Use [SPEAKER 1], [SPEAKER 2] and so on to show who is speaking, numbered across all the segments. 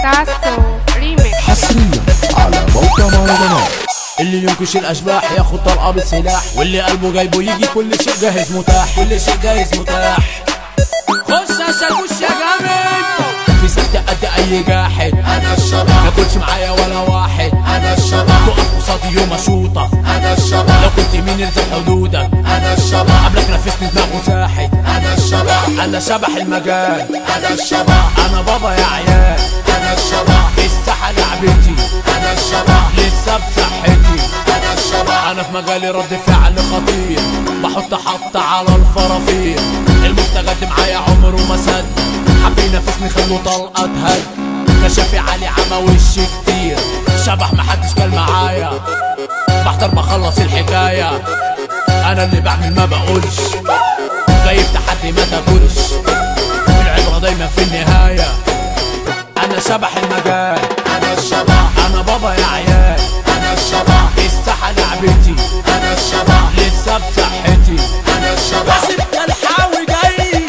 [SPEAKER 1] ساسو ريميكس
[SPEAKER 2] حصريا على موقع مهرجانات
[SPEAKER 3] اللي ينكش الاشباح ياخد طلقه بالسلاح واللي قلبه جايبه يجي كل شيء جاهز متاح كل شيء جاهز متاح خش يا شاكوش يا جامد في سكتة قد اي جاحد
[SPEAKER 4] انا الشباب
[SPEAKER 3] ما كنتش معايا ولا واحد
[SPEAKER 4] انا الشباب
[SPEAKER 3] تقف قصادي يوم اشوطك
[SPEAKER 4] انا الشباب
[SPEAKER 3] لو كنت مين الزم حدودك
[SPEAKER 4] انا الشباب
[SPEAKER 3] قبلك نفسني دماغه ساحت
[SPEAKER 4] انا الشباب
[SPEAKER 3] انا شبح المجال
[SPEAKER 4] انا الشباب
[SPEAKER 3] انا بابا يا عيال
[SPEAKER 4] انا الشباب
[SPEAKER 3] الساحة لعبتي
[SPEAKER 4] انا الشباب
[SPEAKER 3] لسه بصحتي
[SPEAKER 4] انا الشباب
[SPEAKER 3] انا في مجالي رد فعل خطير بحط حط على الفرافير المستجد معايا عمره ما سد حب ينافسني خلو طلقه هد كشافي علي عمى وشي كتير شبح محدش كان معايا بحضر بخلص الحكايه انا اللي بعمل ما بقولش جاي في تحدي ما تاكلش العبره دايما في النهايه انا شبح المجال
[SPEAKER 4] انا الشباب
[SPEAKER 3] انا بابا يا عيال
[SPEAKER 4] انا الشباب
[SPEAKER 3] الساحه لعبتي
[SPEAKER 4] انا الشباب
[SPEAKER 3] لسه بصحتي
[SPEAKER 4] انا الشباب
[SPEAKER 3] ستة الحاوي جاي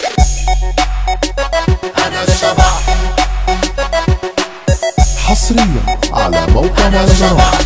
[SPEAKER 4] انا الشباب
[SPEAKER 2] حصريا على موقع
[SPEAKER 4] انا
[SPEAKER 2] مهرجانات
[SPEAKER 4] الشباب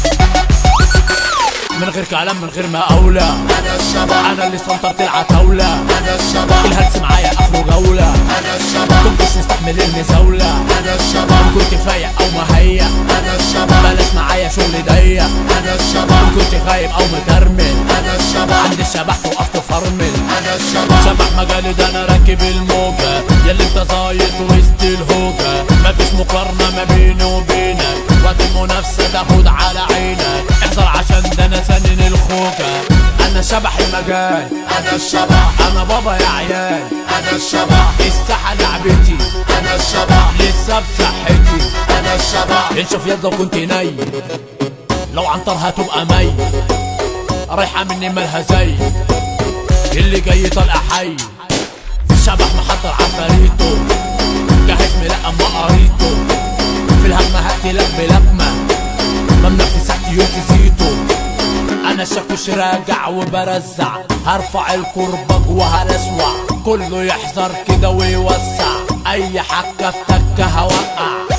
[SPEAKER 3] من غير كلام من غير ما اولى
[SPEAKER 4] انا الشباب
[SPEAKER 3] انا اللي سنطرت العتاولة
[SPEAKER 4] انا الشباب
[SPEAKER 3] الهلس معايا اخره جولة
[SPEAKER 4] انا الشباب
[SPEAKER 3] كنتش مستحمل المزاولة
[SPEAKER 4] انا الشباب
[SPEAKER 3] كنت فايق او مهيأ
[SPEAKER 4] انا الشباب
[SPEAKER 3] بلاش معايا شغل ضيق
[SPEAKER 4] انا الشباب
[SPEAKER 3] كنت غايب او مترمل
[SPEAKER 4] انا الشباب
[SPEAKER 3] عند الشبح وقفت فرمل
[SPEAKER 4] انا الشباب
[SPEAKER 3] شبح مجالي ده انا راكب الموجة ياللي انت زايط وسط الهوجة مفيش مقارنة ما بيني وبينك وقت المنافسة تاخد على عينك احذر عشان ده انا سنن الخوجة انا شبح المجال
[SPEAKER 4] انا الشباب
[SPEAKER 3] انا بابا يا عيال
[SPEAKER 4] انا الشباب
[SPEAKER 3] الساحة لعبتي
[SPEAKER 4] انا الشباب
[SPEAKER 3] لسه بصحتي
[SPEAKER 4] انا الشباب
[SPEAKER 3] انشف يد لو كنت نايم لو عنطرها تبقى مي رايحة مني مالها زي اللي جاي طالع حي شبح محضر عفاريته جاهز ملقم ما قريته في الهجمة هقتلك بلقمة ممنوع في ساعتي يوم تزيته انا شاكوش راجع وبرزع هرفع الكرباج وهلسوع كله يحذر كده ويوسع اي حكة في تكة هوقع